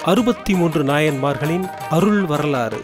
அறுபத்தி மூன்று நாயன்மார்களின் அருள் வரலாறு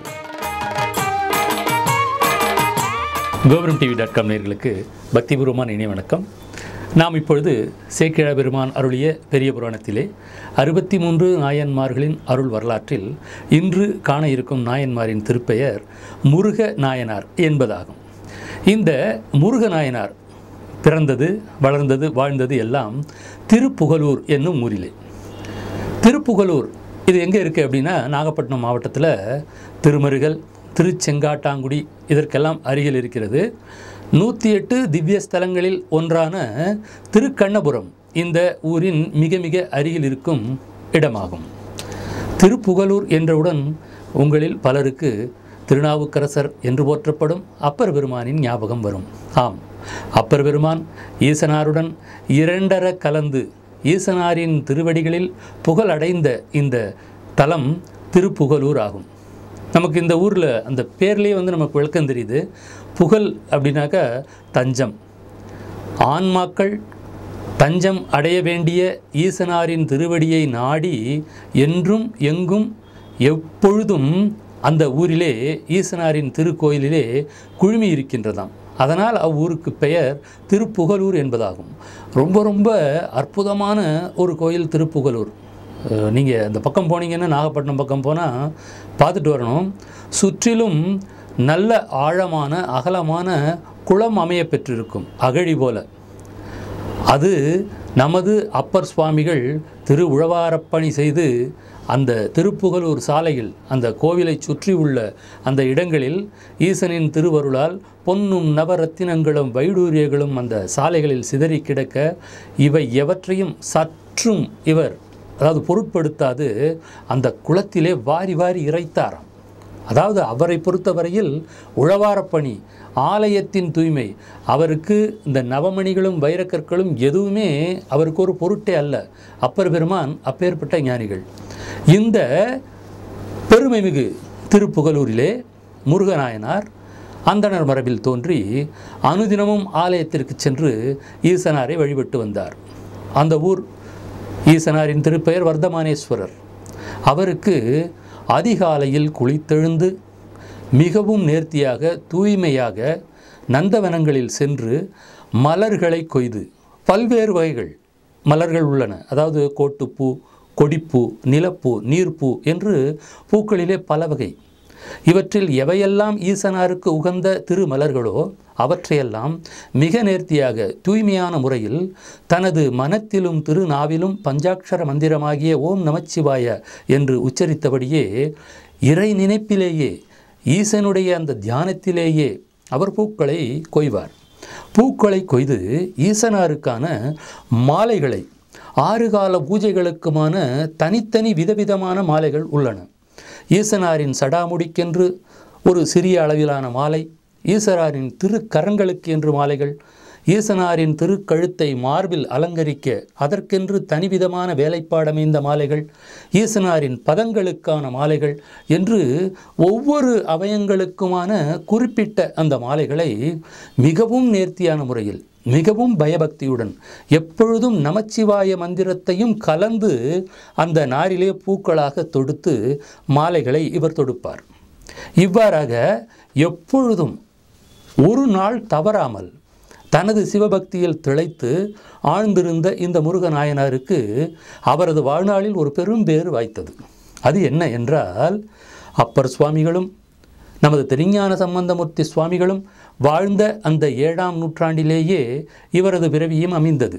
கோபுரம் டிவி டாட் காம் நேர்களுக்கு பக்திபூர்வமான இணைய வணக்கம் நாம் இப்பொழுது சேக்கிழ பெருமான் அருளிய பெரிய புராணத்திலே அறுபத்தி மூன்று நாயன்மார்களின் அருள் வரலாற்றில் இன்று காண இருக்கும் நாயன்மாரின் திருப்பெயர் முருக நாயனார் என்பதாகும் இந்த முருக நாயனார் பிறந்தது வளர்ந்தது வாழ்ந்தது எல்லாம் திருப்புகலூர் என்னும் ஊரிலே திருப்புகலூர் இது எங்கே இருக்குது அப்படின்னா நாகப்பட்டினம் மாவட்டத்தில் திருமருகல் திருச்செங்காட்டாங்குடி இதற்கெல்லாம் அருகில் இருக்கிறது நூற்றி எட்டு திவ்ய ஸ்தலங்களில் ஒன்றான திருக்கண்ணபுரம் இந்த ஊரின் மிக மிக அருகில் இருக்கும் இடமாகும் திருப்புகலூர் என்றவுடன் உங்களில் பலருக்கு திருநாவுக்கரசர் என்று போற்றப்படும் அப்பர் பெருமானின் ஞாபகம் வரும் ஆம் அப்பர் பெருமான் ஈசனாருடன் இரண்டர கலந்து ஈசனாரின் திருவடிகளில் புகழடைந்த இந்த தலம் திருப்புகலூர் ஆகும் நமக்கு இந்த ஊரில் அந்த பேர்லேயே வந்து நமக்கு விளக்கம் தெரியுது புகழ் அப்படின்னாக்கா தஞ்சம் ஆன்மாக்கள் தஞ்சம் அடைய வேண்டிய ஈசனாரின் திருவடியை நாடி என்றும் எங்கும் எப்பொழுதும் அந்த ஊரிலே ஈசனாரின் திருக்கோயிலிலே குழுமி இருக்கின்றதாம் அதனால் அவ்வூருக்கு பெயர் திருப்புகலூர் என்பதாகும் ரொம்ப ரொம்ப அற்புதமான ஒரு கோயில் திருப்புகலூர் நீங்கள் அந்த பக்கம் போனீங்கன்னா நாகப்பட்டினம் பக்கம் போனால் பார்த்துட்டு வரணும் சுற்றிலும் நல்ல ஆழமான அகலமான குளம் அமைய பெற்றிருக்கும் அகழி போல அது நமது அப்பர் சுவாமிகள் திரு உழவாரப்பணி செய்து அந்த திருப்புகலூர் சாலையில் அந்த கோவிலை சுற்றி உள்ள அந்த இடங்களில் ஈசனின் திருவருளால் பொன்னும் நவரத்தினங்களும் வைடூரியங்களும் அந்த சாலைகளில் சிதறி கிடக்க இவை எவற்றையும் சற்றும் இவர் அதாவது பொருட்படுத்தாது அந்த குளத்திலே வாரி வாரி இறைத்தாராம் அதாவது அவரை பொறுத்தவரையில் உழவாரப்பணி ஆலயத்தின் தூய்மை அவருக்கு இந்த நவமணிகளும் வைரக்கற்களும் எதுவுமே அவருக்கு ஒரு பொருட்டே அல்ல அப்பர் பெருமான் அப்பேற்பட்ட ஞானிகள் இந்த பெருமைமிகு திருப்புகலூரிலே முருகநாயனார் அந்தணர் மரபில் தோன்றி அனுதினமும் ஆலயத்திற்கு சென்று ஈசனாரை வழிபட்டு வந்தார் அந்த ஊர் ஈசனாரின் திருப்பெயர் வர்த்தமானேஸ்வரர் அவருக்கு அதிகாலையில் குளித்தெழுந்து மிகவும் நேர்த்தியாக தூய்மையாக நந்தவனங்களில் சென்று மலர்களை கொய்து பல்வேறு வகைகள் மலர்கள் உள்ளன அதாவது கோட்டுப்பூ கொடிப்பூ நிலப்பூ நீர்ப்பூ என்று பூக்களிலே பல வகை இவற்றில் எவையெல்லாம் ஈசனாருக்கு உகந்த திருமலர்களோ அவற்றையெல்லாம் மிக நேர்த்தியாக தூய்மையான முறையில் தனது மனத்திலும் திருநாவிலும் பஞ்சாட்சர மந்திரமாகிய ஓம் நமச்சிவாய என்று உச்சரித்தபடியே இறை நினைப்பிலேயே ஈசனுடைய அந்த தியானத்திலேயே அவர் பூக்களை கொய்வார் பூக்களை கொய்து ஈசனாருக்கான மாலைகளை ஆறு கால பூஜைகளுக்குமான தனித்தனி விதவிதமான மாலைகள் உள்ளன ஈசனாரின் சடாமுடிக்கென்று ஒரு சிறிய அளவிலான மாலை ஈசனாரின் திருக்கரங்களுக்கு என்று மாலைகள் ஈசனாரின் திருக்கழுத்தை மார்பில் அலங்கரிக்க அதற்கென்று தனிவிதமான வேலைப்பாடமைந்த மாலைகள் ஈசனாரின் பதங்களுக்கான மாலைகள் என்று ஒவ்வொரு அவயங்களுக்குமான குறிப்பிட்ட அந்த மாலைகளை மிகவும் நேர்த்தியான முறையில் மிகவும் பயபக்தியுடன் எப்பொழுதும் நமச்சிவாய மந்திரத்தையும் கலந்து அந்த நாரிலே பூக்களாக தொடுத்து மாலைகளை இவர் தொடுப்பார் இவ்வாறாக எப்பொழுதும் ஒரு நாள் தவறாமல் தனது சிவபக்தியில் திளைத்து ஆழ்ந்திருந்த இந்த முருகநாயனாருக்கு அவரது வாழ்நாளில் ஒரு பெரும் பேறு வாய்த்தது அது என்ன என்றால் அப்பர் சுவாமிகளும் நமது திருஞான சம்பந்தமூர்த்தி சுவாமிகளும் வாழ்ந்த அந்த ஏழாம் நூற்றாண்டிலேயே இவரது பிறவியும் அமைந்தது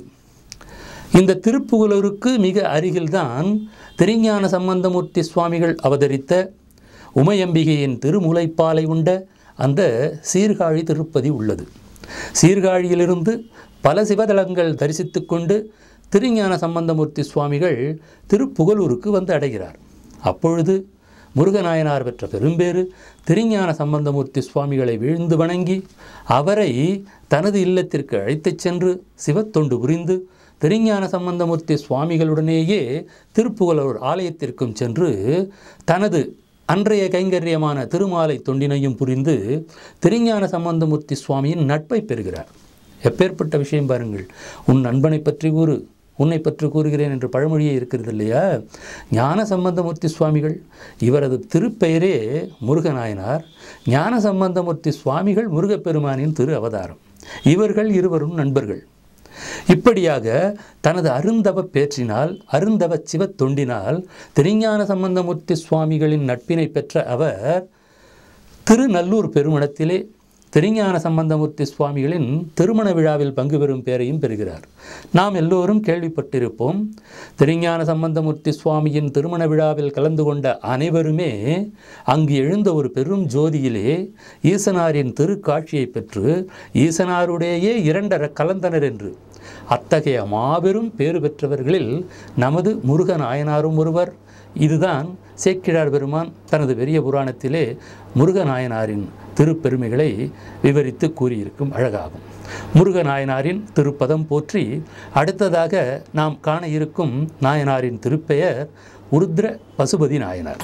இந்த திருப்புகலூருக்கு மிக அருகில்தான் திருஞான சம்பந்தமூர்த்தி சுவாமிகள் அவதரித்த உமையம்பிகையின் திருமுலைப்பாலை உண்ட அந்த சீர்காழி திருப்பதி உள்ளது சீர்காழியிலிருந்து பல சிவதலங்கள் தரிசித்து கொண்டு திருஞான சம்பந்தமூர்த்தி சுவாமிகள் திருப்புகலூருக்கு வந்து அடைகிறார் அப்பொழுது முருகநாயனார் பெற்ற பெரும்பேறு திருஞான சம்பந்தமூர்த்தி சுவாமிகளை வீழ்ந்து வணங்கி அவரை தனது இல்லத்திற்கு அழைத்துச் சென்று சிவத்தொண்டு புரிந்து திருஞான சம்பந்தமூர்த்தி சுவாமிகளுடனேயே திருப்புகலூர் ஆலயத்திற்கும் சென்று தனது அன்றைய கைங்கரியமான திருமாலை தொண்டினையும் புரிந்து திருஞான சம்பந்தமூர்த்தி சுவாமியின் நட்பை பெறுகிறார் எப்பேற்பட்ட விஷயம் பாருங்கள் உன் நண்பனை பற்றி கூறு உன்னை பற்றி கூறுகிறேன் என்று பழமொழியே இருக்கிறது இல்லையா ஞான சம்பந்தமூர்த்தி சுவாமிகள் இவரது திருப்பெயரே முருகநாயனார் ஞான சம்பந்தமூர்த்தி சுவாமிகள் முருகப்பெருமானின் திரு அவதாரம் இவர்கள் இருவரும் நண்பர்கள் இப்படியாக தனது அருந்தவ பேற்றினால் அருந்தவ சிவத் தொண்டினால் திருஞான சம்பந்தமூர்த்தி சுவாமிகளின் நட்பினை பெற்ற அவர் திருநல்லூர் பெருமணத்திலே திருஞான சம்பந்தமூர்த்தி சுவாமிகளின் திருமண விழாவில் பங்கு பெறும் பேரையும் பெறுகிறார் நாம் எல்லோரும் கேள்விப்பட்டிருப்போம் திருஞான சம்பந்தமூர்த்தி சுவாமியின் திருமண விழாவில் கலந்து கொண்ட அனைவருமே அங்கு எழுந்த ஒரு பெரும் ஜோதியிலே ஈசனாரின் திருக்காட்சியை பெற்று ஈசனாருடையே இரண்டர கலந்தனர் என்று அத்தகைய மாபெரும் பேறு பெற்றவர்களில் நமது முருக நாயனாரும் ஒருவர் இதுதான் சேக்கிழார் பெருமான் தனது பெரிய புராணத்திலே முருகநாயனாரின் திருப்பெருமைகளை விவரித்து கூறியிருக்கும் அழகாகும் முருகநாயனாரின் திருப்பதம் போற்றி அடுத்ததாக நாம் காண இருக்கும் நாயனாரின் திருப்பெயர் உருத்ர பசுபதி நாயனார்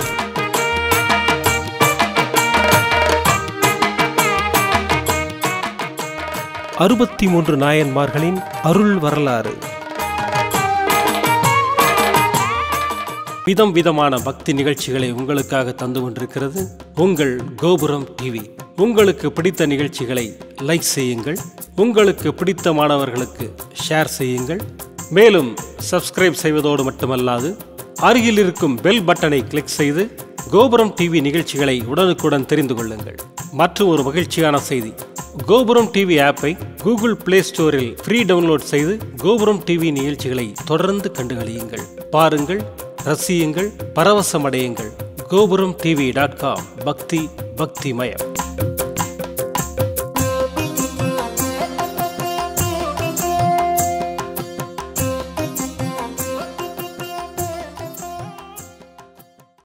அறுபத்தி மூன்று நாயன்மார்களின் அருள் வரலாறு விதம் விதமான பக்தி நிகழ்ச்சிகளை உங்களுக்காக தந்து கொண்டிருக்கிறது உங்கள் கோபுரம் டிவி உங்களுக்கு பிடித்த நிகழ்ச்சிகளை லைக் செய்யுங்கள் உங்களுக்கு பிடித்த மாணவர்களுக்கு ஷேர் செய்யுங்கள் மேலும் சப்ஸ்கிரைப் செய்வதோடு மட்டுமல்லாது அருகில் இருக்கும் பெல் பட்டனை கிளிக் செய்து கோபுரம் டிவி நிகழ்ச்சிகளை உடனுக்குடன் தெரிந்து கொள்ளுங்கள் மற்றும் ஒரு மகிழ்ச்சியான செய்தி கோபுரம் டிவி ஆப்பை கூகுள் பிளே ஸ்டோரில் ஃப்ரீ டவுன்லோட் செய்து கோபுரம் டிவி நிகழ்ச்சிகளை தொடர்ந்து கண்டுகளியுங்கள் பாருங்கள் ரசியுங்கள் பரவசமடையுங்கள் கோபுரம் டிவி டாட் காம் பக்தி பக்திமயம்